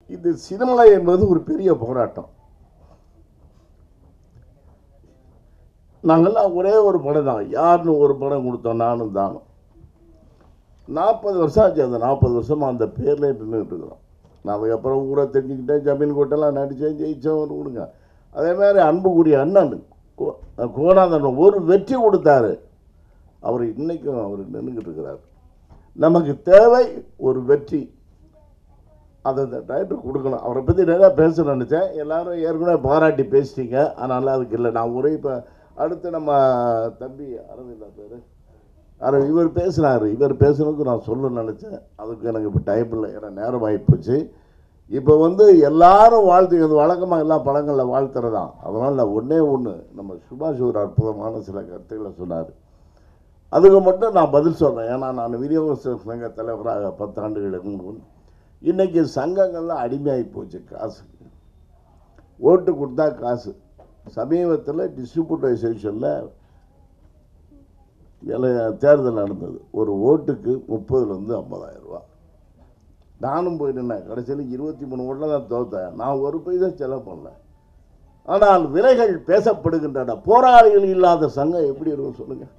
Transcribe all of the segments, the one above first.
இது சினிமா என்பது ஒரு பெரிய போராட்டம் நாங்கள்லாம் ஒரே ஒரு படம் தான் யாருன்னு ஒரு படம் கொடுத்தோம் நானும் தானும் நாற்பது வருஷம் ஆச்சு அந்த நாற்பது வருஷமாக அந்த பேர்லேயே நின்றுட்டு இருக்கிறோம் நான் அதுக்கப்புறம் ஊரை தெரிஞ்சுக்கிட்டேன் ஜமீன் கோட்டெல்லாம் நடித்தேன் ஜெயித்தேன் ஒரு கொடுங்க அதே மாதிரி அன்புக்குரிய அண்ணன் கோ- கோநாதன் ஒரு வெற்றி கொடுத்தாரு அவர் இன்னைக்கும் அவர் நின்றுக்கிட்டு இருக்கிறார் நமக்கு தேவை ஒரு வெற்றி அதை இந்த டைரக்டர் கொடுக்கணும் அவரை பற்றி நிறையா பேச நினச்சேன் எல்லாரும் ஏற்கனவே பாராட்டி பேசிட்டீங்க அதனால் அதுக்கு இல்லை நான் ஒரே இப்போ அடுத்து நம்ம தம்பி அரவிந்தா பேர் அரை இவர் பேசுனார் இவர் பேசுனதுக்கு நான் சொல்ல நினச்சேன் அதுக்கு எனக்கு இப்போ டைம் இல்லை ஏன்னா நேரம் ஆகிப்போச்சு இப்போ வந்து எல்லாரும் வாழ்த்துக்கிறது வழக்கமாக எல்லா படங்களில் வாழ்த்துறதான் அதனால் நான் ஒன்றே ஒன்று நம்ம சுபாஷ் ஒரு அற்புதமான சில கருத்துக்களை சொன்னார் அதுக்கு மட்டும் நான் பதில் சொல்கிறேன் ஏன்னா நான் விநியோக சங்க தலைவராக பத்து ஆண்டுகளுக்கு முன் இன்றைக்கி சங்கங்கள்லாம் அடிமையாகி போச்சு காசுக்கு ஓட்டு கொடுத்தா காசு சமீபத்தில் டிஸ்ட்ரிபியூட்டைசேஷனில் தேர்தல் நடந்தது ஒரு ஓட்டுக்கு முப்பதுலேருந்து ஐம்பதாயிரம் ரூபா நானும் போய் நின்னேன் கடைசியில் இருபத்தி மூணு ஓட்டில் தான் தோத்தேன் நான் ஒரு பைசா செலவு பண்ணல ஆனால் விலைகள் பேசப்படுகின்றன போராளிகள் இல்லாத சங்கம் எப்படி இருக்கும் சொல்லுங்கள்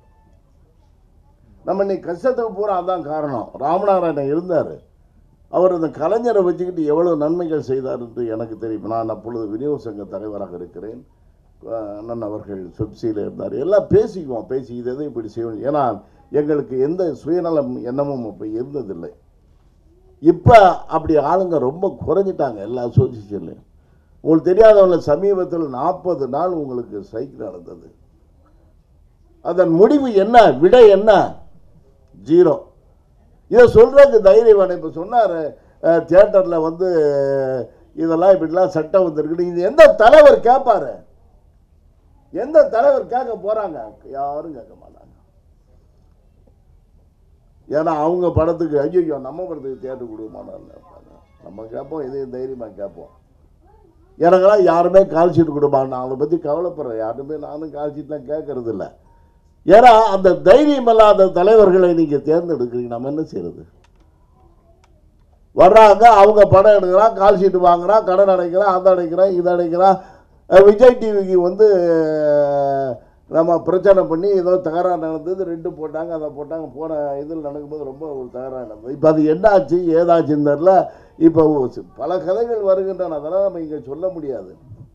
நம்ம இன்னைக்கு கஷ்டத்துக்கு பூரா அதான் காரணம் ராமநாராயணன் இருந்தார் அவர் இந்த கலைஞரை வச்சுக்கிட்டு எவ்வளோ நன்மைகள் செய்தார் என்று எனக்கு தெரியும் நான் அப்பொழுது விநியோக சங்க தலைவராக இருக்கிறேன் அஹ் அண்ணன் அவர்கள் சொப்சியில் இருந்தார் எல்லாம் பேசிக்குவோம் பேசி இதை எதை இப்படி செய்யணும் ஏன்னா எங்களுக்கு எந்த சுயநலம் எண்ணமும் இப்போ இருந்ததில்லை இப்போ அப்படி ஆளுங்க ரொம்ப குறைஞ்சிட்டாங்க எல்லா அசோசியேஷன்லையும் உங்களுக்கு தெரியாதவங்க சமீபத்தில் நாற்பது நாள் உங்களுக்கு சைக்கிள் நடந்தது அதன் முடிவு என்ன விடை என்ன ஜீரோ இதை சொல்கிறதுக்கு தைரியம் வேணும் இப்போ சொன்னார் தியேட்டரில் வந்து இதெல்லாம் இப்படிலாம் சட்டம் வந்திருக்குன்னு இது எந்த தலைவர் கேட்பாரு எந்த தலைவர் கேட்க போகிறாங்க யாரும் கேட்க மாட்டாங்க ஏன்னா அவங்க படத்துக்கு ஐயோ நம்ம படத்துக்கு தியேட்டர் கொடுக்கமாட்டாங்க நம்ம கேட்போம் இதையும் தைரியமாக கேட்போம் எனக்கெல்லாம் யாருமே கால் ஷீட் கொடுப்பாங்க நான் அதை பற்றி கவலைப்படுறேன் யாருமே நானும் கால் ஷீட்லாம் கேட்கறது இல்லை ஏன்னா அந்த தைரியம் இல்லாத தலைவர்களை நீங்கள் தேர்ந்தெடுக்கிறீங்க நம்ம என்ன செய்யறது வர்றாங்க அவங்க படம் எடுக்கிறான் கால் ஷீட் வாங்குறான் கடன் அடைக்கிறான் அதை அடைக்கிறான் இதை அடைக்கிறான் அஹ் விஜய் டிவிக்கு வந்து அஹ், நம்ம பிரச்சனை பண்ணி ஏதோ தகராறு நடந்தது ரெண்டு போட்டாங்க அதை போட்டாங்க போன இதில் நடக்கும்போது ரொம்ப ஒரு தகராறு நடந்தது இப்போ அது என்ன ஆச்சு ஏதாச்சுன்னு தெரில இப்போ பல கதைகள் வருகின்றன அதெல்லாம் நம்ம இங்கே சொல்ல முடியாது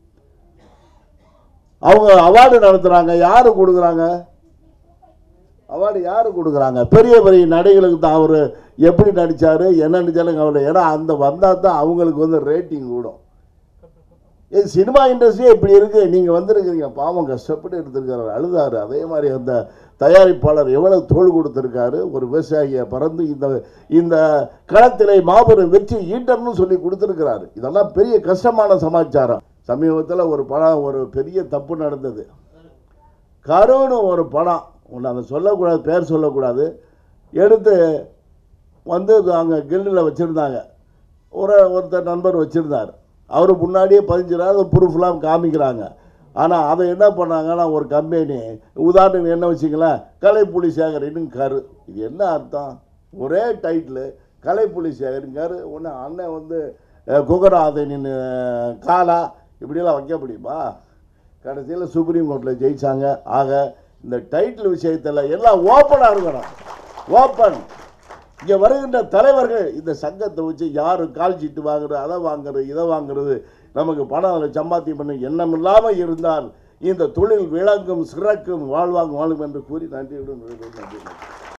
அவங்க அவார்டு நடத்துகிறாங்க யாரு கொடுக்குறாங்க அவார்டு யாரு கொடுக்குறாங்க பெரிய பெரிய நடிகளுக்கு தான் அவர் எப்படி நடித்தார் என்ன நடித்தாலும் கவலை ஏன்னா அந்த வந்தால் தான் அவங்களுக்கு வந்து ரேட்டிங் கூடும் இது சினிமா இண்டஸ்ட்ரியே இப்படி இருக்குது நீங்கள் வந்திருக்கிறீங்க பாவம் கஷ்டப்பட்டு எடுத்திருக்காரு அழுதாரு அதே மாதிரி அந்த தயாரிப்பாளர் எவ்வளவு தோள் கொடுத்துருக்காரு ஒரு விவசாயியை பறந்து இந்த இந்த களத்திலே மாபெரும் வெற்றி ஈட்டர்னு சொல்லி கொடுத்துருக்கிறாரு இதெல்லாம் பெரிய கஷ்டமான சமாச்சாரம் சமீபத்தில் ஒரு படம் ஒரு பெரிய தப்பு நடந்தது கருன்னு ஒரு படம் ஒன்று அதை சொல்லக்கூடாது பேர் சொல்லக்கூடாது எடுத்து வந்து அங்கே கில்டில் வச்சுருந்தாங்க ஒரு ஒருத்தர் நண்பர் வச்சுருந்தார் அவர் முன்னாடியே பதிஞ்சிடாத ப்ரூஃப்லாம் காமிக்கிறாங்க ஆனால் அதை என்ன பண்ணாங்கன்னா ஒரு கம்பெனி உதாரணத்துக்கு என்ன வச்சிங்களேன் கலைப்புலி சேகரின்னு கரு இது என்ன அர்த்தம் ஒரே டைட்டில் கலைப்புலி சேகரின் கரு ஒன்று அண்ணன் வந்து குகராதனின் காலா இப்படியெல்லாம் வைக்க முடியுமா கடைசியில் சுப்ரீம் கோர்ட்டில் ஜெயிச்சாங்க ஆக இந்த டைட்டில் விஷயத்தில் எல்லாம் ஓப்பனாக இருக்கணும் ஓப்பன் இங்கே வருகின்ற தலைவர்கள் இந்த சங்கத்தை வச்சு யார் கால் சீட்டு வாங்குறது அதை வாங்குறது இதை வாங்குறது நமக்கு பணம் அதில் சம்பாத்தியம் பண்ண எண்ணம் இல்லாமல் இருந்தால் இந்த தொழில் விளங்கும் சிறக்கும் வாழ்வாங்க வாழும் என்று கூறி நன்றியுடன் விடைபெறுகிறேன். நன்றி